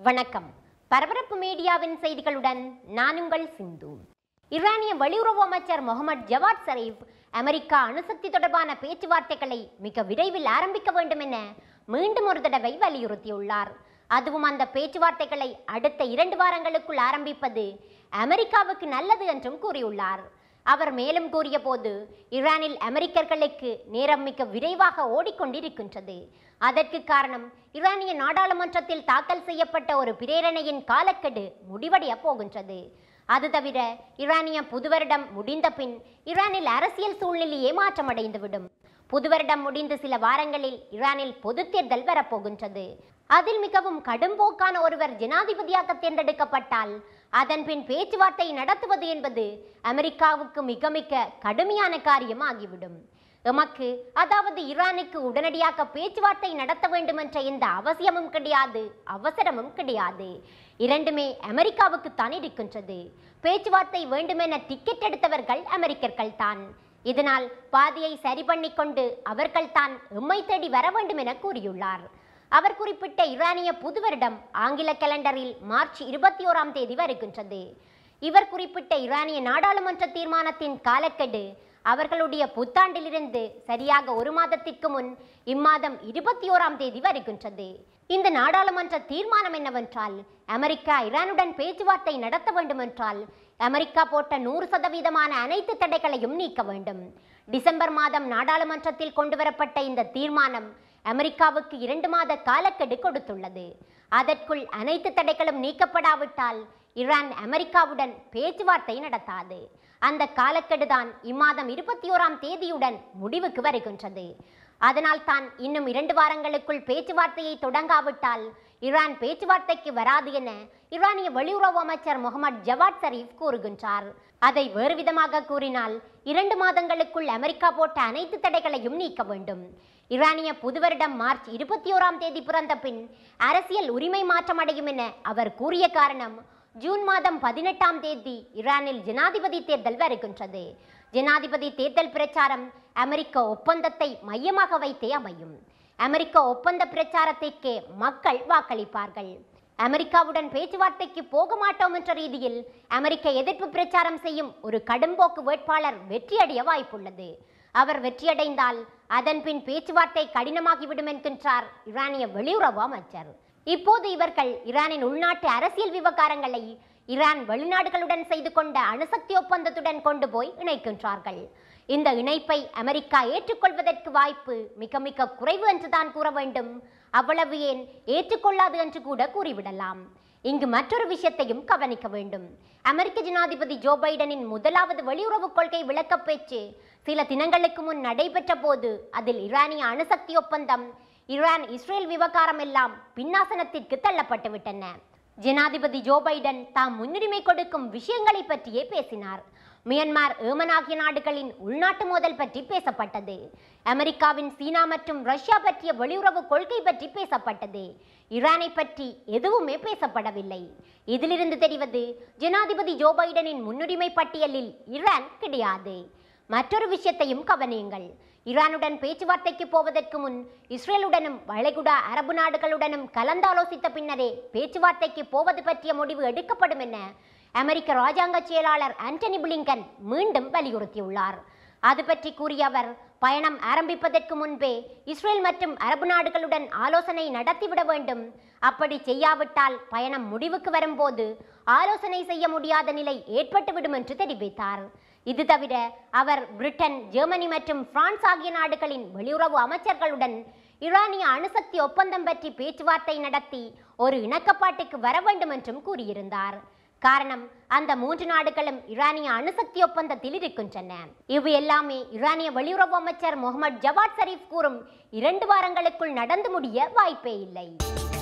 வணக்கம் பரபரப்பு மீடியாவின் செய்திகளுடன் நான் உங்கள் சிந்து ஈரானிய வெளியுறவு அமைச்சர் முகமது ஜவாத் சரீப் அமெரிக்கா அணுசக்தி தொடர்பான பேச்சுவார்த்தைகளை மிக விரைவில் ஆரம்பிக்க வேண்டும் என மீண்டும் ஒரு தடவை வலியுறுத்தியுள்ளார் அதுவும் அந்த பேச்சுவார்த்தைகளை அடுத்த இரண்டு வாரங்களுக்குள் ஆரம்பிப்பது அமெரிக்காவுக்கு நல்லது என்றும் கூறியுள்ளார் அவர் மேலும் கூறியபோது ஈரானில் அமெரிக்கர்களுக்கு நேரம் மிக விரைவாக ஓடிக்கொண்டிருக்கின்றது அதற்கு காரணம் ஈரானிய நாடாளுமன்றத்தில் தாக்கல் செய்யப்பட்ட ஒரு பிரேரணையின் காலக்கெடு முடிவடைய போகின்றது அது தவிர ஈரானிய புதுவருடம் முடிந்த பின் ஈரானில் அரசியல் சூழ்நிலையே மாற்றமடைந்துவிடும் புதுவருடம் முடிந்து சில வாரங்களில் ஈரானில் பொதுத் தேர்தல் வரப்போகின்றது அதில் மிகவும் கடும்போக்கான ஒருவர் ஜனாதிபதியாக தேர்ந்தெடுக்கப்பட்டால் அதன் பின் பேச்சுவார்த்தை நடத்துவது என்பது அமெரிக்காவுக்கு மிக மிக கடுமையான காரியம் ஆகிவிடும் எமக்கு அதாவது ஈரானுக்கு உடனடியாக பேச்சுவார்த்தை நடத்த வேண்டும் என்ற எந்த அவசியமும் கிடையாது அவசரமும் கிடையாது இரண்டுமே அமெரிக்காவுக்கு தான் இருக்கின்றது பேச்சுவார்த்தை வேண்டுமென டிக்கெட் எடுத்தவர்கள் அமெரிக்கர்கள் தான் இதனால் பாதியை சரி பண்ணிக்கொண்டு அவர்கள் தான் எம்மை தேடி வர வேண்டும் என கூறியுள்ளார் அவர் குறிப்பிட்ட ஈரானிய புது வருடம் ஆங்கில கேலண்டரில் மார்ச் இருபத்தி ஓராம் தேதி வருகின்றது இவர் குறிப்பிட்ட ஈரானிய நாடாளுமன்ற தீர்மானத்தின் காலக்கெடு அவர்களுடைய புத்தாண்டிலிருந்து சரியாக ஒரு மாதத்திற்கு முன் இம்மாதம் இருபத்தி ஓராம் தேதி வருகின்றது இந்த நாடாளுமன்ற தீர்மானம் என்னவென்றால் அமெரிக்கா ஈரானுடன் பேச்சுவார்த்தை நடத்த வேண்டுமென்றால் அமெரிக்கா போட்ட நூறு சதவீதமான அனைத்து தடைகளையும் நீக்க வேண்டும் டிசம்பர் மாதம் நாடாளுமன்றத்தில் கொண்டுவரப்பட்ட இந்த தீர்மானம் அமெரிக்காவுக்கு இரண்டு மாத காலக்கெடு கொடுத்துள்ளது அதற்குள் அனைத்து தடைகளும் நீக்கப்படாவிட்டால் ஈரான் அமெரிக்காவுடன் பேச்சுவார்த்தை நடத்தாது அந்த காலக்கெடுதான் இம்மாதம் இருபத்தி ஓராம் தேதியுடன் முடிவுக்கு வருகின்றது அதனால் தான் இன்னும் இரண்டு வாரங்களுக்குள் பேச்சுவார்த்தையை தொடங்காவிட்டால் ஈரான் பேச்சுவார்த்தைக்கு வராது என ஈரானிய வெளியுறவு அமைச்சர் முகமது ஜவாத் சரீப் கூறுகின்றார் அதை வேறு விதமாக கூறினால் இரண்டு மாதங்களுக்குள் அமெரிக்கா போட்ட அனைத்து தடைகளையும் நீக்க வேண்டும் ஈரானிய புது வருடம் மார்ச் இருபத்தி ஓராம் தேதி பிறந்த பின் அரசியல் உரிமை மாற்றமடையும் என அவர் கூறிய காரணம் ஜூன் மாதம் பதினெட்டாம் தேதி ஈரானில் ஜனாதிபதி தேர்தல் வருகின்றது ஜனாதிபதி தேர்தல் பிரச்சாரம் அமெரிக்க ஒப்பந்தத்தை மையமாக வைத்தே அமையும் அமெரிக்க ஒப்பந்த பிரச்சாரத்திற்கே மக்கள் வாக்களிப்பார்கள் அமெரிக்காவுடன் பேச்சுவார்த்தைக்கு போக மாட்டோம் என்ற ரீதியில் அமெரிக்க எதிர்ப்பு பிரச்சாரம் செய்யும் ஒரு கடும்போக்கு வேட்பாளர் வெற்றியடைய வாய்ப்புள்ளது அவர் வெற்றியடைந்தால் அதன் பின் பேச்சுவார்த்தை கடினமாகிவிடும் என்கின்றார் ஈரானிய வெளியுறவு அமைச்சர் இப்போது இவர்கள் ஈரானின் உள்நாட்டு அரசியல் விவகாரங்களை ஈரான் வெளிநாடுகளுடன் செய்து கொண்ட அணுசக்தி ஒப்பந்தத்துடன் கொண்டு போய் இணைக்கின்றார்கள் இந்த இணைப்பை அமெரிக்கா ஏற்றுக்கொள்வதற்கு வாய்ப்பு மிக மிக குறைவு என்றுதான் கூற வேண்டும் அவ்வளவு ஏன் ஏற்றுக்கொள்ளாது என்று கூட கூறிவிடலாம் இங்கு மற்றொரு விஷயத்தையும் கவனிக்க வேண்டும் அமெரிக்க ஜனாதிபதி ஜோ பைடனின் முதலாவது வெளியுறவு கொள்கை விளக்கப் பேச்சு சில தினங்களுக்கு முன் நடைபெற்ற போது அதில் ஈரானிய அணுசக்தி ஒப்பந்தம் ஈரான் இஸ்ரேல் விவகாரம் எல்லாம் பின்னாசனத்திற்கு தள்ளப்பட்டு விட்டன ஜனாதிபதி ஜோ பைடன் தாம் முன்னுரிமை கொடுக்கும் விஷயங்களை பற்றியே பேசினார் மியன்மார் ஏமன் ஆகிய நாடுகளின் உள்நாட்டு மோதல் பற்றி பேசப்பட்டது அமெரிக்காவின் சீனா மற்றும் ரஷ்யா பற்றிய வெளியுறவு கொள்கை பற்றி பேசப்பட்டது ஈரானை பற்றி எதுவுமே பேசப்படவில்லை இதிலிருந்து தெரிவது ஜனாதிபதி ஜோ பைடனின் முன்னுரிமை பட்டியலில் ஈரான் கிடையாது மற்றொரு விஷயத்தையும் கவனியுங்கள் ஈரானுடன் பேச்சுவார்த்தைக்கு போவதற்கு முன் இஸ்ரேலுடனும் வளைகுடா அரபு நாடுகளுடனும் கலந்தாலோசித்த பின்னரே பேச்சுவார்த்தைக்கு போவது பற்றிய முடிவு எடுக்கப்படும் என அமெரிக்க ராஜாங்க செயலாளர் ஆண்டனி பிளிங்கன் மீண்டும் வலியுறுத்தியுள்ளார் அது பற்றி கூறிய அவர் பயணம் ஆரம்பிப்பதற்கு முன்பே இஸ்ரேல் மற்றும் அரபு நாடுகளுடன் ஆலோசனை நடத்திவிட வேண்டும் அப்படி செய்யாவிட்டால் பயணம் முடிவுக்கு வரும்போது ஆலோசனை செய்ய முடியாத நிலை ஏற்பட்டுவிடும் என்று தெரிவித்தார் இது தவிர அவர் பிரிட்டன் ஜெர்மனி மற்றும் பிரான்ஸ் ஆகிய நாடுகளின் வெளியுறவு அமைச்சர்களுடன் ஈரானிய அணுசக்தி ஒப்பந்தம் பற்றி பேச்சுவார்த்தை நடத்தி ஒரு இணக்கப்பாட்டுக்கு வர வேண்டும் என்றும் கூறியிருந்தார் காரணம் அந்த மூன்று நாடுகளும் ஈரானிய அணுசக்தி ஒப்பந்தத்தில் இருக்கின்றன இவை எல்லாமே ஈரானிய வெளியுறவு அமைச்சர் முகமது ஜவாத் சரீப் கூறும் இரண்டு வாரங்களுக்குள் நடந்து முடிய வாய்ப்பே இல்லை